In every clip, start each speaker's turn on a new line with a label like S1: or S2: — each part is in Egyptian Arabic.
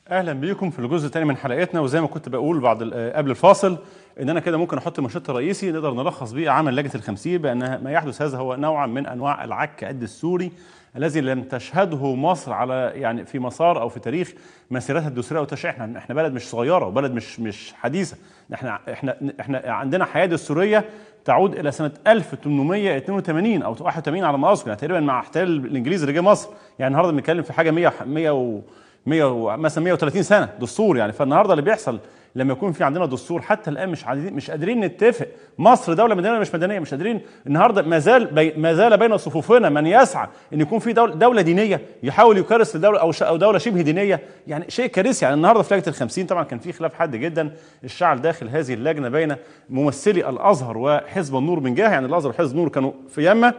S1: اهلا بيكم في الجزء الثاني من حلقتنا وزي ما كنت بقول بعد ال- قبل الفاصل ان انا كده ممكن احط المنشط الرئيسي نقدر نلخص بيه عمل لجنه الخمسين بان ما يحدث هذا هو نوعا من انواع العك الدستوري الذي لم تشهده مصر على يعني في مسار او في تاريخ مسيرتها الدستوريه والتشريع احنا احنا بلد مش صغيره وبلد مش مش حديثه احنا احنا احنا عندنا حياه دستوريه تعود الى سنه 1882 او 81 على ما اذكر يعني تقريبا مع احتلال الانجليزي اللي جه مصر يعني النهارده بنتكلم في حاجه 100 100 و 100 و- مثلا 130 سنه دستور يعني فالنهارده اللي بيحصل لما يكون في عندنا دستور حتى الان مش عايزين مش قادرين نتفق مصر دوله مدنيه ولا مش مدنيه مش قادرين النهارده ما زال بي ما زال بين صفوفنا من يسعى ان يكون في دوله دوله دينيه يحاول يكرس لدوله او ش- او دوله شبه دينيه يعني شيء كارثي يعني النهارده في لجنه الخمسين طبعا كان في خلاف حاد جدا الشعل داخل هذه اللجنه بين ممثلي الازهر وحزب النور من جهه يعني الازهر وحزب النور كانوا في يمه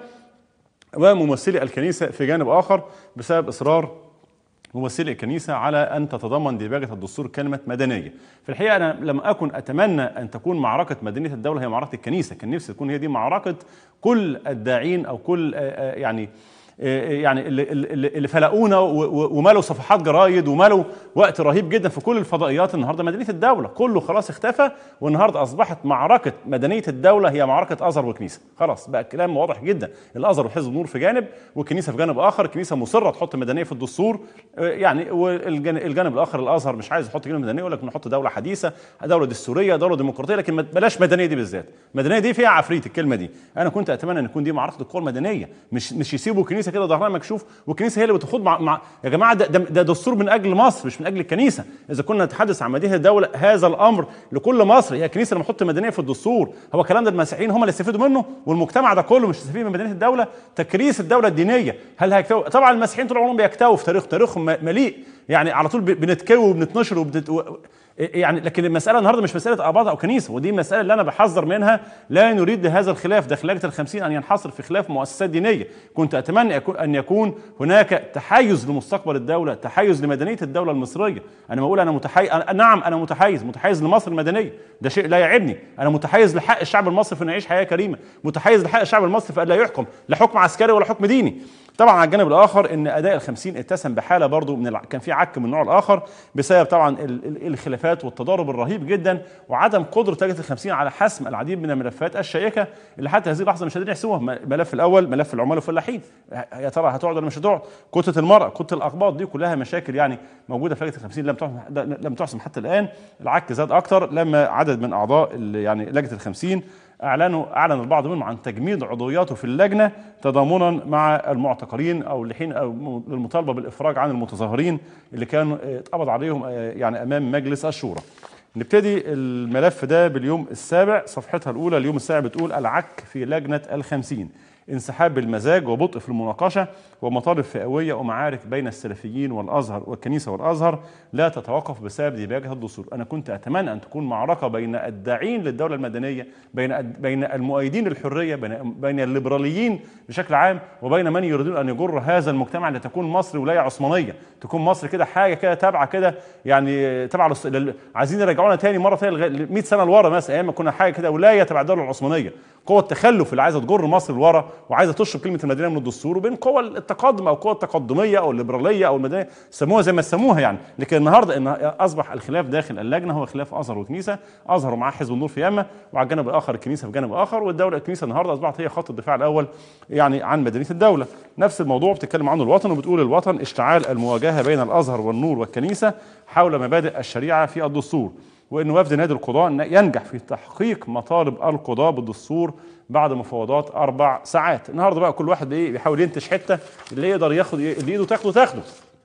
S1: وممثلي الكنيسه في جانب اخر بسبب اصرار ممثلي الكنيسة على أن تتضمن ديباجة الدستور كلمة مدنية في الحقيقة أنا لم أكن أتمنى أن تكون معركة مدنية الدولة هي معركة الكنيسة كان نفسي تكون هي دي معركة كل الداعين أو كل آه، آه، يعني آه، يعني اللي, اللي, اللي فلقونا و- و- ومالوا صفحات جرايد ومالوا وقت رهيب جدا في كل الفضائيات النهارده مدنيه الدوله كله خلاص اختفى والنهارده اصبحت معركه مدنيه الدوله هي معركه ازهر وكنيسه خلاص بقى الكلام واضح جدا الازهر وحزب النور في جانب والكنيسه في جانب اخر الكنيسه مصره تحط مدنيه في الدستور آه، يعني والجانب الاخر الازهر مش عايز يحط كلمه مدنيه يقول لك نحط دوله حديثه دوله دستوريه دوله ديمقراطيه لكن ما- بلاش مدنيه دي بالذات مدنيه دي فيها عفريت الكلمه دي انا كنت اتمنى ان يكون دي معركه القوى المدنيه مش مش يسيبوا الكنيسه كده ظهرها مكشوف والكنيسه هي اللي بتخوض مع, مع يا جماعه ده, ده, ده دستور من اجل مصر مش من اجل الكنيسه اذا كنا نتحدث عن مدينه الدوله هذا الامر لكل مصر هي الكنيسه اللي بتحط مدنيه في الدستور هو الكلام ده المسيحيين هم اللي يستفيدوا منه والمجتمع ده كله مش يستفيد من مدنيه الدوله تكريس الدوله الدينيه هل هيكتبوا طبعا المسيحيين طول عمرهم بيكتووا في تاريخ تاريخهم م- مليء يعني على طول ب- بنتكوي وبنتنشر وبنت... و... يعني لكن المسألة النهارده مش مسألة آباط أو كنيسة ودي المسألة اللي أنا بحذر منها لا نريد لهذا الخلاف داخل لجنة الخمسين أن ينحصر في خلاف مؤسسات دينية كنت أتمنى يكون- أن يكون هناك تحيز لمستقبل الدولة تحيز لمدنية الدولة المصرية أنا بقول أنا متحيز أنا نعم أنا متحيز متحيز لمصر المدنية ده شيء لا يعيبني أنا متحيز لحق الشعب المصري في أن يعيش حياة كريمة متحيز لحق الشعب المصري في أن لا يحكم لا حكم عسكري ولا حكم ديني طبعا على الجانب الاخر ان اداء الخمسين اتسم بحاله برضو من الع... كان في عك من النوع الاخر بسبب طبعا ال... ال... الخلافات والتضارب الرهيب جدا وعدم قدره لجنه الخمسين على حسم العديد من الملفات الشائكه اللي حتى هذه اللحظه مش قادرين يحسموها م- الملف الاول ملف العمال والفلاحين يا ترى هتقعد ولا مش هتقعد كتله المراه كتله الاقباط دي كلها مشاكل يعني موجوده في لجنه الخمسين لم تحسم لم تحسم حتى الان العك زاد اكتر لما عدد من اعضاء ال- يعني لجنه الخمسين اعلنوا اعلن البعض منهم عن تجميد عضوياته في اللجنه تضامنا مع المعتقلين او لحين او للمطالبه بالافراج عن المتظاهرين اللي كانوا آه، اتقبض عليهم آه، يعني امام مجلس الشورى. نبتدي الملف ده باليوم السابع صفحتها الاولى اليوم السابع بتقول العك في لجنه الخمسين انسحاب بالمزاج وبطء في المناقشه ومطالب فئويه ومعارك بين السلفيين والازهر والكنيسه والازهر لا تتوقف بسبب ديباجه الدستور، انا كنت اتمنى ان تكون معركه بين الداعين للدوله المدنيه، بين بين المؤيدين للحريه، بين بين الليبراليين بشكل عام وبين من يريدون ان يجر هذا المجتمع لتكون مصر ولايه عثمانيه، تكون مصر كده حاجه كده تابعه كده يعني تابعه للص- لل- عايزين يرجعونا تاني مره ثانيه لغاية 100 سنه لورا مثلا ايام ما كنا حاجه كده ولايه تبع الدوله العثمانيه، قوه التخلف اللي عايزه تجر مصر لورا وعايزه تشرب كلمه المدنيه من الدستور وبين قوى التقدم او قوى التقدميه او الليبراليه او المدنيه سموها زي ما سموها يعني لكن النهارده ان اصبح الخلاف داخل اللجنه هو خلاف ازهر وكنيسه ازهر ومعاه حزب النور في يمه وعلى الجانب الاخر الكنيسه في جانب اخر والدوله الكنيسه النهارده اصبحت هي خط الدفاع الاول يعني عن مدنيه الدوله نفس الموضوع بتتكلم عنه الوطن وبتقول الوطن اشتعال المواجهه بين الازهر والنور والكنيسه حول مبادئ الشريعه في الدستور وان وفد نادي القضاء ينجح في تحقيق مطالب القضاء بالدستور بعد مفاوضات اربع ساعات النهارده بقى كل واحد ايه بيحاول ينتج حته اللي يقدر ياخد اللي ايده تاخده تاخده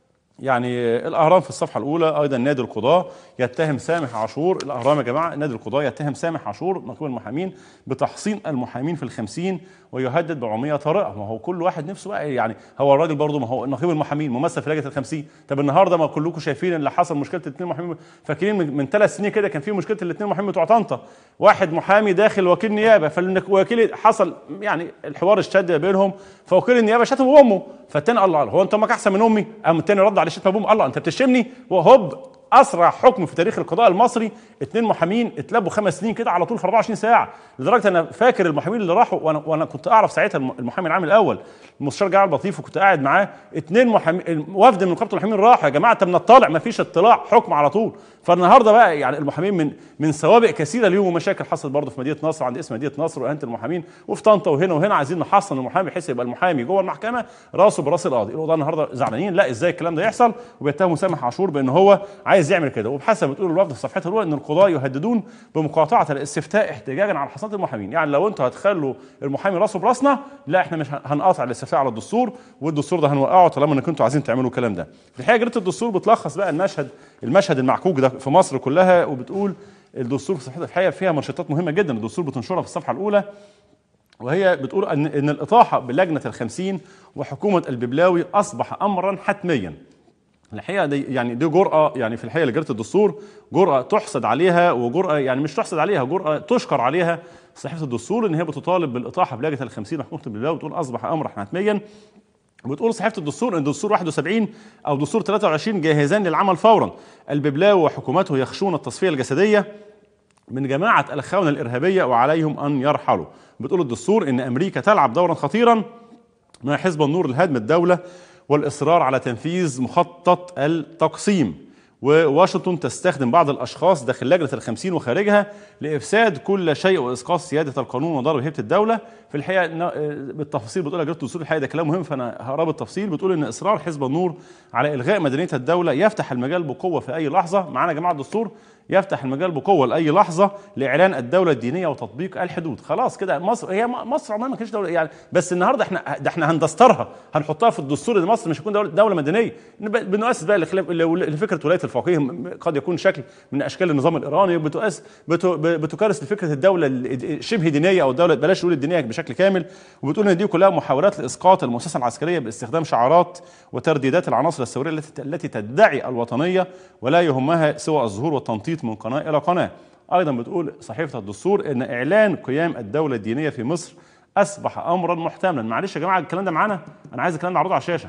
S1: يعني الاهرام في الصفحه الاولى ايضا نادي القضاه يتهم سامح عاشور الاهرام يا جماعه نادي القضاه يتهم سامح عاشور نقيب المحامين بتحصين المحامين في الخمسين ويهدد بعميه طارئه ما هو كل واحد نفسه بقى يعني هو الراجل برضه ما هو نقيب المحامين ممثل في لجنه الخمسين طب النهارده ما كلكم شايفين اللي حصل مشكله الاثنين محامين فاكرين من, من ثلاث سنين كده كان في مشكله الاثنين محامين بتوع طنطا واحد محامي داخل وكيل نيابه فالوكيل حصل يعني الحوار اشتد بينهم فوكيل النيابه شتم امه فالتاني الله الله هو انت امك احسن من امي قام التاني رد عليه شتم ابوه الله انت بتشتمني وهوب اسرع حكم في تاريخ القضاء المصري اثنين محامين اتلبوا خمس سنين كده على طول في 24 ساعه لدرجه انا فاكر المحامين اللي راحوا وانا, وأنا كنت اعرف ساعتها الم- المحامي العام الاول المستشار جعل لطيف وكنت قاعد معاه اثنين محامين وفد من نقابه المحامين راحوا يا جماعه طب نطلع ما فيش اطلاع حكم على طول فالنهارده بقى يعني المحامين من من سوابق كثيره ليهم ومشاكل حصلت برضه في مدينه نصر عند اسم مدينه نصر واهانه المحامين وفي طنطا وهنا وهنا عايزين نحصن المحامي بحيث يبقى المحامي جوه المحكمه راسه براس القاضي القضاه النهارده زعلانين لا ازاي الكلام ده يحصل وبيتهموا سامح عاشور بان هو عايز يعمل كده وبحسب بتقول الوفد في صفحتها الاولى ان القضاه يهددون بمقاطعه الاستفتاء احتجاجا على حصانه المحامين يعني لو انتوا هتخلوا المحامي راسه براسنا لا احنا مش هنقاطع الاستفتاء على الدستور والدستور ده هنوقعه طالما انكم انتوا عايزين تعملوا الكلام ده في الحقيقه جريده الدستور بتلخص بقى المشهد المشهد المعكوك ده في مصر كلها وبتقول الدستور في صفحتها الحقيقه فيها منشطات مهمه جدا الدستور بتنشرها في الصفحه الاولى وهي بتقول ان ان الاطاحه بلجنه الخمسين وحكومه الببلاوي اصبح امرا حتميا الحقيقه دي يعني دي جرأه يعني في الحقيقه لجريده الدستور جرأه تحسد عليها وجرأه يعني مش تحسد عليها جرأه تشكر عليها صحيفه الدستور ان هي بتطالب بالاطاحه بلجنه الخمسين وحكومه الببلاوي بتقول اصبح امرا حتميا بتقول صحيفه الدستور ان دستور 71 او دستور 23 جاهزان للعمل فورا الببلاوي وحكومته يخشون التصفيه الجسديه من جماعه الاخونه الارهابيه وعليهم ان يرحلوا بتقول الدستور ان امريكا تلعب دورا خطيرا مع حزب النور لهدم الدوله والاصرار على تنفيذ مخطط التقسيم وواشنطن تستخدم بعض الاشخاص داخل لجنه الخمسين وخارجها لافساد كل شيء واسقاط سياده القانون وضرب هيبه الدوله في الحقيقه ن- بالتفاصيل بتقول جريده الدستور الحقيقه ده كلام مهم فانا هقراه بالتفصيل بتقول ان اصرار حزب النور على الغاء مدنيه الدوله يفتح المجال بقوه في اي لحظه معانا يا جماعه الدستور يفتح المجال بقوه لاي لحظه لاعلان الدوله الدينيه وتطبيق الحدود خلاص كده مصر هي م- مصر عمرها ما كانتش دوله يعني بس النهارده احنا ده احنا هندسترها هنحطها في الدستور ان مصر مش هتكون دوله, دولة مدنيه نب- بنؤسس بقى لخلاف ل- لفكره ولايه الفقيه م- قد يكون شكل من اشكال النظام الايراني بتؤس بت- بتكرس لفكره الدوله ال- شبه دينيه او الدوله بلاش نقول الدينيه بشكل كامل وبتقول ان دي كلها محاولات لاسقاط المؤسسه العسكريه باستخدام شعارات وترديدات العناصر الثوريه التي التي تدعي الوطنيه ولا يهمها سوى الظهور والتنطيط من قناه الى قناه. ايضا بتقول صحيفه الدستور ان اعلان قيام الدوله الدينيه في مصر اصبح امرا محتملا، معلش يا جماعه الكلام ده معانا؟ انا عايز الكلام ده اعرضه على الشاشه.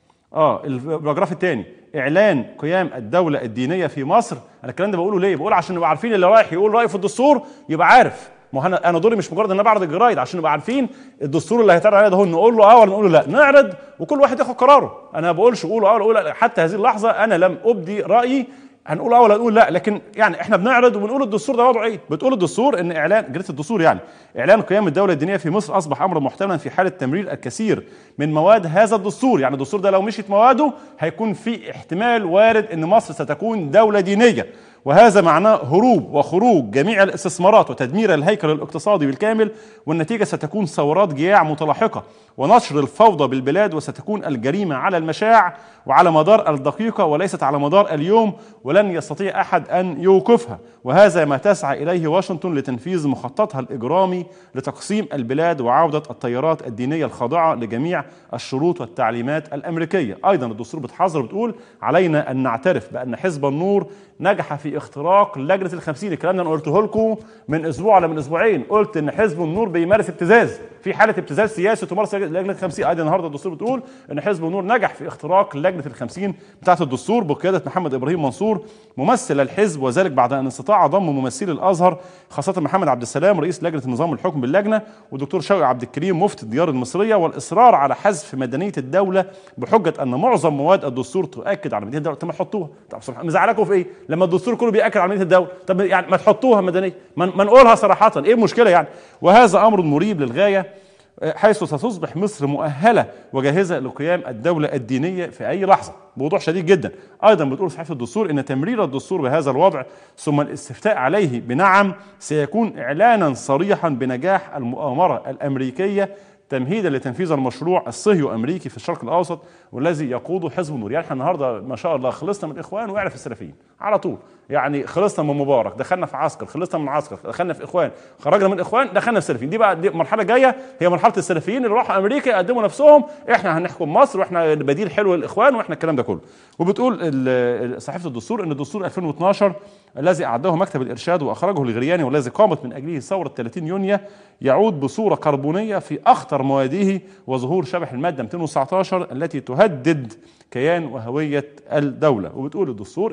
S1: اه البراجراف الثاني اعلان قيام الدوله الدينيه في مصر انا الكلام ده بقوله ليه بقول عشان نبقى عارفين اللي رايح يقول رايه في الدستور يبقى عارف ما هو انا انا دوري مش مجرد ان انا بعرض الجرايد عشان نبقى عارفين الدستور اللي هيتعرض عليه ده هو نقول له اه ولا نقول له لا نعرض وكل واحد ياخد قراره انا ما بقولش قولوا اه ولا قول لا حتى هذه اللحظه انا لم ابدي رايي هنقول اه ولا نقول لا لكن يعني احنا بنعرض وبنقول الدستور ده وضعه ايه بتقول الدستور ان اعلان جريده الدستور يعني اعلان قيام الدوله الدينيه في مصر اصبح امرا محتملا في حاله تمرير الكثير من مواد هذا الدستور يعني الدستور ده لو مشيت مواده هيكون في احتمال وارد ان مصر ستكون دوله دينيه وهذا معناه هروب وخروج جميع الاستثمارات وتدمير الهيكل الاقتصادي بالكامل والنتيجه ستكون ثورات جياع متلاحقه ونشر الفوضى بالبلاد وستكون الجريمه على المشاع وعلى مدار الدقيقه وليست على مدار اليوم ولن يستطيع احد ان يوقفها وهذا ما تسعى اليه واشنطن لتنفيذ مخططها الاجرامي لتقسيم البلاد وعوده التيارات الدينيه الخاضعه لجميع الشروط والتعليمات الامريكيه ايضا الدستور بتحذر بتقول علينا ان نعترف بان حزب النور نجح في اختراق لجنه الخمسين الكلام ده انا قلته لكم من اسبوع ولا من اسبوعين قلت ان حزب النور بيمارس ابتزاز في حاله ابتزاز سياسي تمارس لجنه الخمسين ايضا النهارده الدستور بتقول ان حزب النور نجح في اختراق لجنه الخمسين بتاعه الدستور بقياده محمد ابراهيم منصور ممثل الحزب وذلك بعد ان استطاع ضم ممثلي الازهر خاصه محمد عبد السلام رئيس لجنه النظام الحكم باللجنه ودكتور شوقي عبد الكريم مفتي الديار المصريه والاصرار على حذف مدنيه الدوله بحجه ان معظم مواد الدستور تؤكد على مدنيه الدوله طب ما تحطوها طب سبحان مزعلكم في ايه لما الدستور كله بياكد على مدنيه الدوله طب يعني ما تحطوها مدنيه ما ما نقولها صراحه ايه المشكله يعني وهذا امر مريب للغايه حيث ستصبح مصر مؤهله وجاهزه لقيام الدوله الدينيه في اي لحظه بوضوح شديد جدا ايضا بتقول صحيفه الدستور ان تمرير الدستور بهذا الوضع ثم الاستفتاء عليه بنعم سيكون اعلانا صريحا بنجاح المؤامره الامريكيه تمهيدا لتنفيذ المشروع الصهيو امريكي في الشرق الاوسط والذي يقوده حزب النور يعني احنا النهارده ما شاء الله خلصنا من الاخوان وقعنا في السلفيين على طول يعني خلصنا من مبارك دخلنا في عسكر خلصنا من عسكر دخلنا في اخوان خرجنا من اخوان دخلنا في السلفيين دي بقى دي المرحله الجايه هي مرحله السلفيين اللي راحوا امريكا يقدموا نفسهم احنا هنحكم مصر واحنا بديل حلو للاخوان واحنا الكلام ده كله وبتقول ال- صحيفه الدستور ان الدستور 2012 الذي اعده مكتب الارشاد واخرجه الغرياني والذي قامت من اجله ثوره 30 يونيو يعود بصوره كربونيه في اخطر مواده وظهور شبح الماده 219 التي تهدد كيان وهويه الدوله وبتقول الدستور ان مبادئ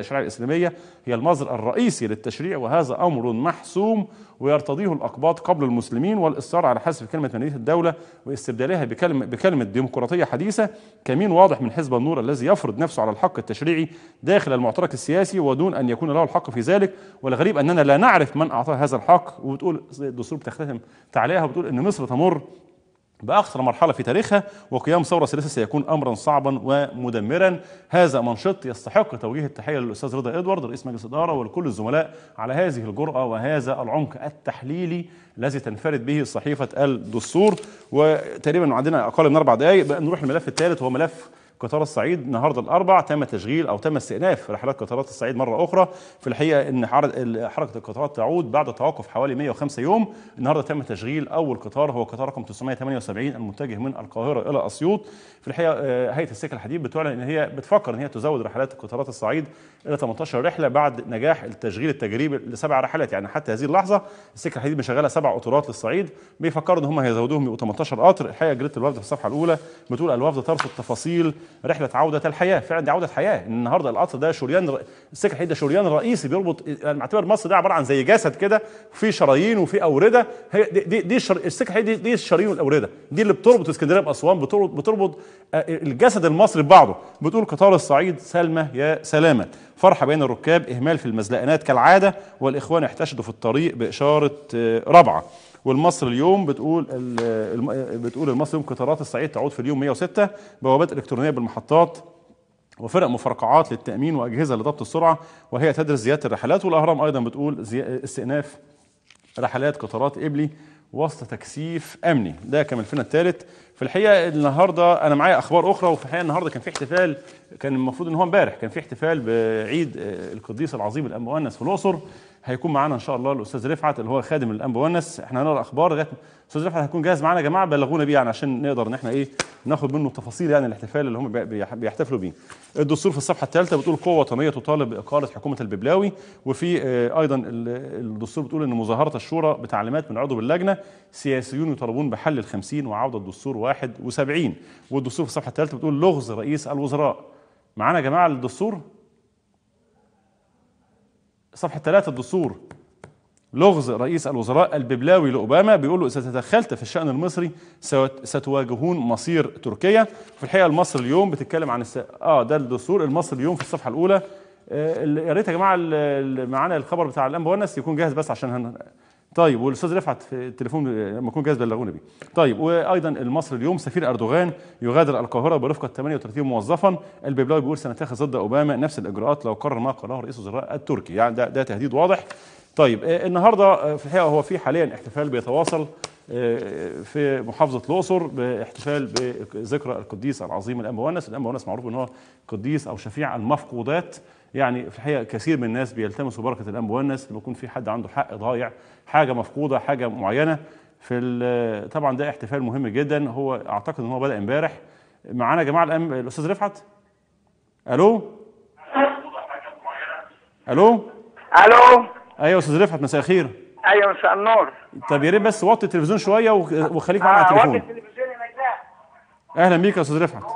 S1: الشريعه الاسلاميه هي المصدر الرئيسي للتشريع وهذا امر محسوم ويرتضيه الاقباط قبل المسلمين والاصرار على حذف كلمه مدنيه الدوله واستبدالها بكلمه بكلمه ديمقراطيه حديثه كمين واضح من حزب النور الذي يفرض نفسه على الحق التشريعي داخل المعترك السياسي ودون ان يكون له الحق في ذلك والغريب اننا لا نعرف من اعطاه هذا الحق وبتقول الدستور بتختتم تعليقها وبتقول ان مصر تمر بأخطر مرحلة في تاريخها وقيام ثورة ثالثة سيكون أمرا صعبا ومدمرا هذا منشط يستحق توجيه التحية للأستاذ رضا إدوارد رئيس مجلس الإدارة ولكل الزملاء على هذه الجرأة وهذا العمق التحليلي الذي تنفرد به صحيفة الدستور وتقريبا عندنا أقل من أربع دقائق بقى نروح الملف الثالث وهو ملف قطار الصعيد النهارده الاربع تم تشغيل او تم استئناف رحلات قطارات الصعيد مره اخرى في الحقيقه ان حركه القطارات تعود بعد توقف حوالي 105 يوم النهارده تم تشغيل اول قطار هو قطار رقم 978 المتجه من القاهره الى اسيوط في الحقيقه هيئه السكه الحديد بتعلن ان هي بتفكر ان هي تزود رحلات قطارات الصعيد الى 18 رحله بعد نجاح التشغيل التجريبي لسبع رحلات يعني حتى هذه اللحظه السكه الحديد مشغله سبع قطارات للصعيد بيفكروا ان هم هيزودوهم يبقوا 18 قطر الحقيقه جريده الوفد في الصفحه الاولى بتقول الوفد ترفض تفاصيل رحله عوده الحياه فعلا دي عوده حياه النهارده القطر ده شريان السكه الحديد ده شريان رئيسي بيربط معتبر مصر ده عباره عن زي جسد كده في شرايين وفي اورده هي دي دي, دي الشر... السكه الحديد دي, دي الشرايين والاورده دي اللي بتربط اسكندريه باسوان بتربط بتربط الجسد المصري ببعضه بتقول قطار الصعيد سلمى يا سلامه فرحه بين الركاب اهمال في المزلقانات كالعاده والاخوان احتشدوا في الطريق باشاره رابعه والمصر اليوم بتقول بتقول المصر اليوم قطارات الصعيد تعود في اليوم 106 بوابات الكترونيه بالمحطات وفرق مفرقعات للتامين واجهزه لضبط السرعه وهي تدرس زياده الرحلات والاهرام ايضا بتقول استئناف رحلات قطارات ابلي وسط تكثيف امني ده كان الفيلم الثالث في الحقيقه النهارده انا معايا اخبار اخرى وفي الحقيقه النهارده كان في احتفال كان المفروض ان هو امبارح كان في احتفال بعيد القديس العظيم الانبا مؤنس في الاقصر هيكون معانا ان شاء الله الاستاذ رفعت اللي هو خادم الانبا مؤنس احنا هنقرا اخبار لغايه الاستاذ رفعت هيكون جاهز معانا يا جماعه بلغونا بيه يعني عشان نقدر ان احنا ايه ناخد منه التفاصيل يعني الاحتفال اللي هم بيحتفلوا بيه. الدستور في الصفحه الثالثه بتقول قوه وطنيه تطالب باقاله حكومه الببلاوي وفي ايضا الدستور بتقول ان مظاهره الشورى بتعليمات من عضو باللجنه سياسيون يطالبون بحل الخمسين وعوده الدستور 71 والدستور في الصفحه الثالثه بتقول لغز رئيس الوزراء. معانا يا جماعه الدستور صفحه ثلاثة الدستور لغز رئيس الوزراء الببلاوي لاوباما بيقول له اذا تدخلت في الشان المصري ستواجهون مصير تركيا في الحقيقه المصر اليوم بتتكلم عن الس... اه ده الدستور المصري اليوم في الصفحه الاولى آه يا ريت يا جماعه اللي معانا الخبر بتاع الانبا ونس يكون جاهز بس عشان هن... طيب والاستاذ رفعت في التليفون لما يكون جاهز بلغونا بيه. طيب وايضا المصري اليوم سفير اردوغان يغادر القاهره برفقه 38 موظفا، الببلاوي بيقول سنتخذ ضد اوباما نفس الاجراءات لو قرر ما قاله رئيس الوزراء التركي، يعني ده, ده تهديد واضح. طيب النهارده في الحقيقه هو في حاليا احتفال بيتواصل في محافظه الاقصر باحتفال بذكرى القديس العظيم الانبا ونس، الانبا ونس معروف ان هو قديس او شفيع المفقودات يعني في الحقيقه كثير من الناس بيلتمسوا بركه الانبا ونس لما يكون في حد عنده حق ضايع حاجه مفقوده حاجه معينه في طبعا ده احتفال مهم جدا هو اعتقد ان هو بدا امبارح معانا يا جماعه الأم... الاستاذ رفعت الو الو
S2: الو
S1: ايوه استاذ رفعت مساء الخير
S2: ايوه مساء النور
S1: طب يا ريت بس وطي التلفزيون شويه وخليك معانا على التليفون
S2: التلفزيون يا نجلاء
S1: اهلا بيك يا استاذ رفعت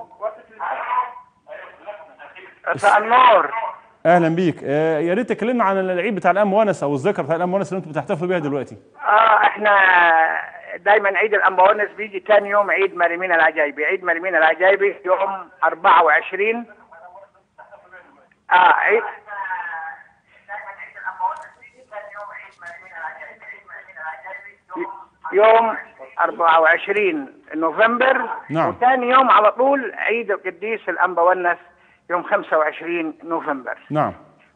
S2: مساء النور
S1: اهلا بيك آه يا ريت تكلمنا عن العيد بتاع الام ونس او الذكرى بتاع الام ونس اللي انتم بتحتفلوا بيها دلوقتي
S2: اه احنا دايما عيد الانبونس بيجي تاني يوم عيد مريمين العجايبي عيد مريمين العجايبي يوم 24 اه عيد يوم 24 نوفمبر
S1: نعم.
S2: وثاني يوم على طول عيد القديس الانبا ونس يوم 25 نوفمبر
S1: نعم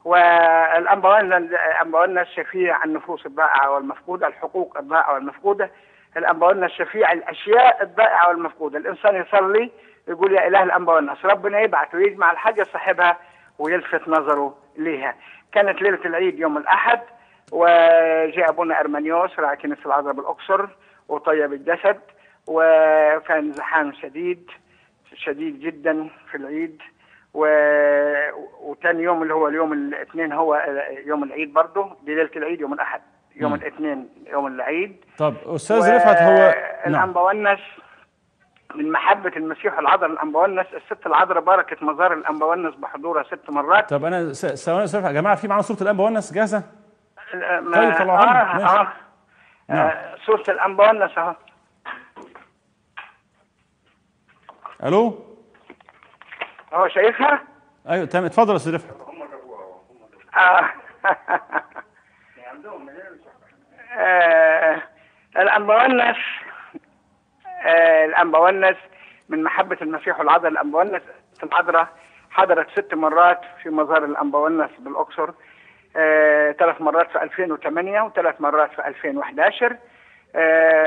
S2: والانبا ونس شفيع النفوس الضائعه والمفقوده الحقوق الضائعه والمفقوده الانبا ونس شفيع الاشياء الضائعه والمفقوده الانسان يصلي يقول يا اله الانبا ونس ربنا يبعث ويجمع الحاجه صاحبها ويلفت نظره ليها كانت ليله العيد يوم الاحد وجاء ابونا ارمانيوس راعي كنيسه العذراء بالاقصر وطيب الجسد وكان زحام شديد شديد جدا في العيد و... وتاني يوم اللي هو اليوم الاثنين هو يوم العيد برضه دي ليله العيد يوم الاحد يوم الاثنين يوم العيد
S1: طب استاذ رفعت هو
S2: الانبا ونس من محبة المسيح العذراء الأنبونس الست العذراء باركت مزار الأنبونس بحضورها ست مرات
S1: طب انا س- ثواني ثواني يا جماعه في معانا صوره الانبا ونس جاهزه
S2: ما-
S1: طيب، طلعوها لنا.
S2: آه
S1: ماشي.
S2: آه
S1: نعم.
S2: آه سورة الأنبونس أهو
S1: الو
S2: أهو شايفها؟
S1: ايوه تمام اتفضل يا استاذ رفعت
S2: آه. آه، الأنبونس آه، الأنبونس من محبة المسيح العذراء الأنبونس العذراء حضرت ست مرات في مزار الأنبونس بالأقصر آه، ثلاث مرات في 2008 وثلاث مرات في 2011 آه،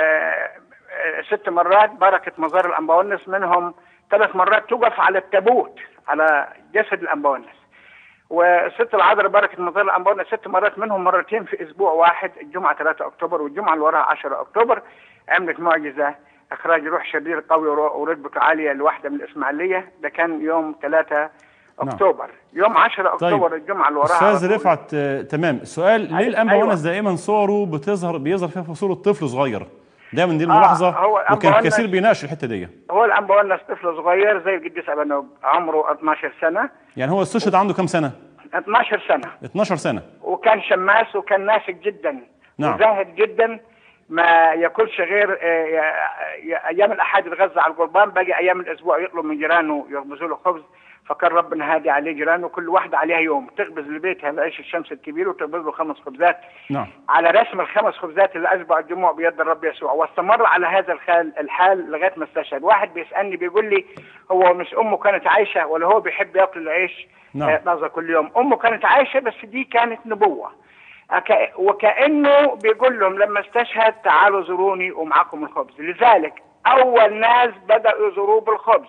S2: آه، ست مرات باركت مزار الأنبونس منهم ثلاث مرات توقف على التابوت على جسد الأنبونس وست العذراء بركة مطار الأنبارنا ست مرات منهم مرتين في أسبوع واحد الجمعة 3 أكتوبر والجمعة اللي وراها 10 أكتوبر عملت معجزة إخراج روح شرير قوي ورو- ورتبته عالية لواحدة من الإسماعيلية ده كان يوم 3 أكتوبر يوم 10 أكتوبر الجمعة اللي وراها على
S1: استاذ
S2: طول.
S1: رفعت آه، تمام السؤال ليه
S2: أيوة.
S1: الانبا
S2: أيوة.
S1: ونس دائما صوره بتظهر بيظهر فيها في صوره طفل صغير دايما دي
S2: هو
S1: الملاحظه
S2: الأنبا
S1: وكان
S2: ونس-
S1: كثير بيناقش الحته دي
S2: هو الأنبونس طفل صغير زي القديس أبانوب عمره 12 سنة
S1: يعني هو استشهد عنده كام سنه
S2: 12 سنة
S1: 12 سنه
S2: وكان شماس وكان ناسك جدا
S1: نعم.
S2: وزاهد جدا ما ياكلش غير آه، ي- ي- ايام الاحد يتغذى على القربان باقي ايام الاسبوع يطلب من جيرانه يخبزوا له خبز فكان ربنا هادي عليه جيرانه كل واحده عليها يوم تخبز لبيتها العيش الشمس الكبير وتخبز له خمس خبزات
S1: نعم
S2: على رسم الخمس خبزات اللي اشبع الجموع بيد الرب يسوع واستمر على هذا الحال الحال لغايه ما استشهد واحد بيسالني بيقول لي هو مش امه كانت عايشه ولا هو بيحب ياكل العيش
S1: نعم.
S2: آه، طازه كل يوم امه كانت عايشه بس دي كانت نبوه أك- وكانه بيقول لهم لما استشهد تعالوا زوروني ومعاكم الخبز لذلك اول ناس بداوا يزوروه بالخبز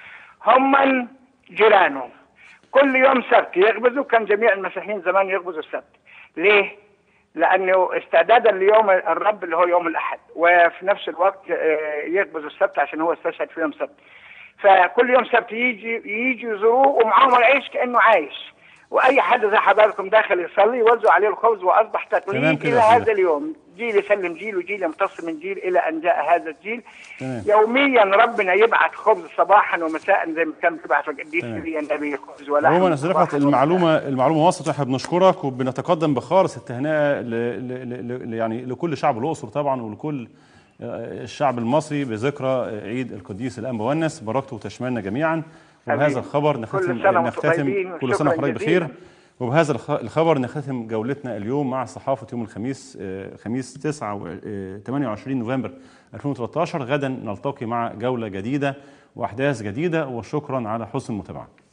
S2: هم جيرانه كل يوم سبت يخبزوا كان جميع المسيحيين زمان يخبزوا السبت ليه؟ لانه استعدادا ليوم الرب اللي هو يوم الاحد وفي نفس الوقت آه، يخبزوا السبت عشان هو استشهد في يوم سبت فكل يوم سبت يجي يجي يزوروه ومعاهم العيش كانه عايش واي حد زي حضراتكم داخل يصلي يوزعوا عليه الخبز واصبح
S1: تمام
S2: تقليد
S1: كده
S2: الى
S1: يا سيدي.
S2: هذا اليوم جيل يسلم جيل وجيل يمتص من جيل الى ان جاء هذا الجيل
S1: تمام.
S2: يوميا ربنا يبعث خبز صباحا ومساء زي ما كان بيبعث القديس
S1: تمام.
S2: ايليا النبي خبز ولحم
S1: عموما يا استاذ رفعت
S2: صباحاً
S1: المعلومه المعلومه وصلت احنا بنشكرك وبنتقدم بخالص التهنئه ل... ل... ل... ل... يعني لكل شعب الاقصر طبعا ولكل آه، الشعب المصري بذكرى آه، عيد القديس الانبا ونس بركته وتشملنا جميعا وبهذا
S2: آمين.
S1: الخبر
S2: كل
S1: نختم
S2: سنة وانتم
S1: نختتم
S2: طيبين
S1: كل سنه
S2: وشكراً
S1: وحضرتك بخير
S2: جزيلاً.
S1: وبهذا الخ- الخبر نختتم جولتنا اليوم مع صحافه يوم الخميس آه، خميس 9 و- آه، 28 نوفمبر 2013 غدا نلتقي مع جوله جديده واحداث جديده وشكرا على حسن المتابعه